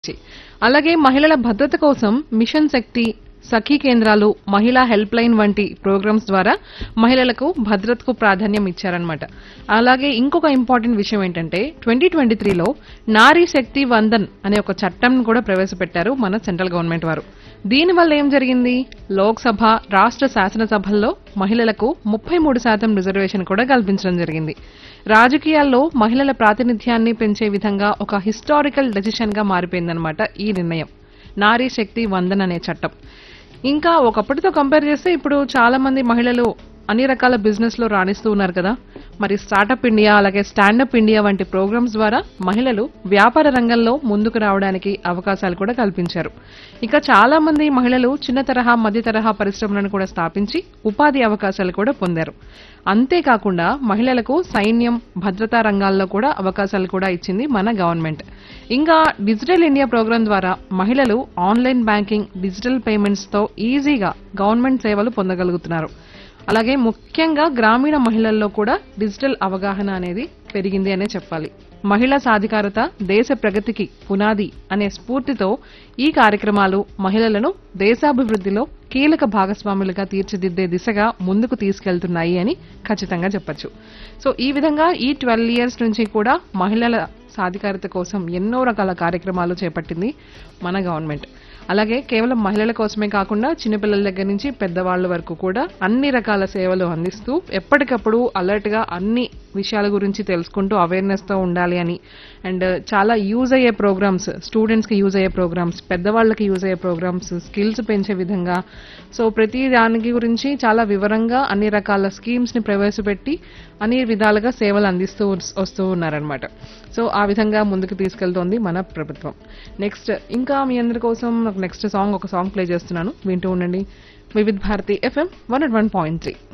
అలాగే మహిళల భద్రత కోసం మిషన్ శక్తి సఖీ కేంద్రాలు మహిళా హెల్ప్ లైన్ వంటి ప్రోగ్రామ్స్ ద్వారా మహిళలకు భద్రతకు ప్రాధాన్యం ఇచ్చారనమాట అలాగే ఇంకొక ఇంపార్టెంట్ విషయం ఏంటంటే ట్వంటీ ట్వంటీ త్రీలో నారీ శక్తి వందన్ అనే ఒక చట్టం కూడా ప్రవేశపెట్టారు మన సెంట్రల్ గవర్నమెంట్ వారు దీనివల్ల ఏం జరిగింది లోక్సభ రాష్ట్ర శాసనసభల్లో మహిళలకు ముప్పై మూడు శాతం రిజర్వేషన్ కూడా కల్పించడం జరిగింది రాజకీయాల్లో మహిళల ప్రాతినిధ్యాన్ని పెంచే విధంగా ఒక హిస్టారికల్ డెసిషన్ గా మారిపోయిందనమాట ఈ నిర్ణయం నారీ శక్తి వందన్ అనే చట్టం ఇంకా ఒకప్పటితో కంపేర్ చేస్తే ఇప్పుడు చాలా మంది మహిళలు అన్ని రకాల బిజినెస్ లో రాణిస్తూ ఉన్నారు కదా మరి స్టార్టప్ ఇండియా అలాగే స్టాండప్ ఇండియా వంటి ప్రోగ్రామ్స్ ద్వారా మహిళలు వ్యాపార రంగంలో ముందుకు రావడానికి అవకాశాలు కూడా కల్పించారు ఇక చాలా మంది మహిళలు చిన్న తరహా మధ్య తరహా పరిశ్రమలను కూడా స్థాపించి ఉపాధి అవకాశాలు కూడా పొందారు అంతేకాకుండా మహిళలకు సైన్యం భద్రతా రంగాల్లో కూడా అవకాశాలు కూడా ఇచ్చింది మన గవర్నమెంట్ ఇంకా డిజిటల్ ఇండియా ప్రోగ్రాం ద్వారా మహిళలు ఆన్లైన్ బ్యాంకింగ్ డిజిటల్ పేమెంట్స్ తో ఈజీగా గవర్నమెంట్ సేవలు పొందగలుగుతున్నారు అలాగే ముఖ్యంగా గ్రామీణ మహిళల్లో కూడా డిజిటల్ అవగాహన అనేది పెరిగింది అనే చెప్పాలి మహిళా సాధికారత దేశ ప్రగతికి పునాది అనే స్ఫూర్తితో ఈ కార్యక్రమాలు మహిళలను దేశాభివృద్ధిలో కీలక భాగస్వాములుగా తీర్చిదిద్దే దిశగా ముందుకు తీసుకెళ్తున్నాయి అని ఖచ్చితంగా చెప్పొచ్చు సో ఈ విధంగా ఈ ట్వెల్వ్ ఇయర్స్ నుంచి కూడా మహిళల సాధికారత కోసం ఎన్నో రకాల కార్యక్రమాలు చేపట్టింది మన గవర్నమెంట్ అలాగే కేవలం మహిళల కోసమే కాకుండా చిన్నపిల్లల దగ్గర నుంచి పెద్దవాళ్ళ వరకు కూడా అన్ని రకాల సేవలు అందిస్తూ ఎప్పటికప్పుడు అలర్ట్ గా అన్ని విషయాల గురించి తెలుసుకుంటూ అవేర్నెస్ తో ఉండాలి అని అండ్ చాలా యూజ్ అయ్యే ప్రోగ్రామ్స్ స్టూడెంట్స్ కి యూజ్ అయ్యే ప్రోగ్రామ్స్ పెద్దవాళ్ళకి యూజ్ అయ్యే ప్రోగ్రామ్స్ స్కిల్స్ పెంచే విధంగా సో ప్రతి దానికి గురించి చాలా వివరంగా అన్ని రకాల స్కీమ్స్ ని ప్రవేశపెట్టి అన్ని విధాలుగా సేవలు అందిస్తూ వస్- వస్తూ ఉన్నారనమాట సో ఆ విధంగా ముందుకు తీసుకెళ్తోంది మన ప్రభుత్వం నెక్స్ట్ ఇంకా మీ అందరి కోసం నాకు నెక్స్ట్ సాంగ్ ఒక సాంగ్ ప్లే చేస్తున్నాను వింటూ ఉండండి Vividh Bharati FM one one point three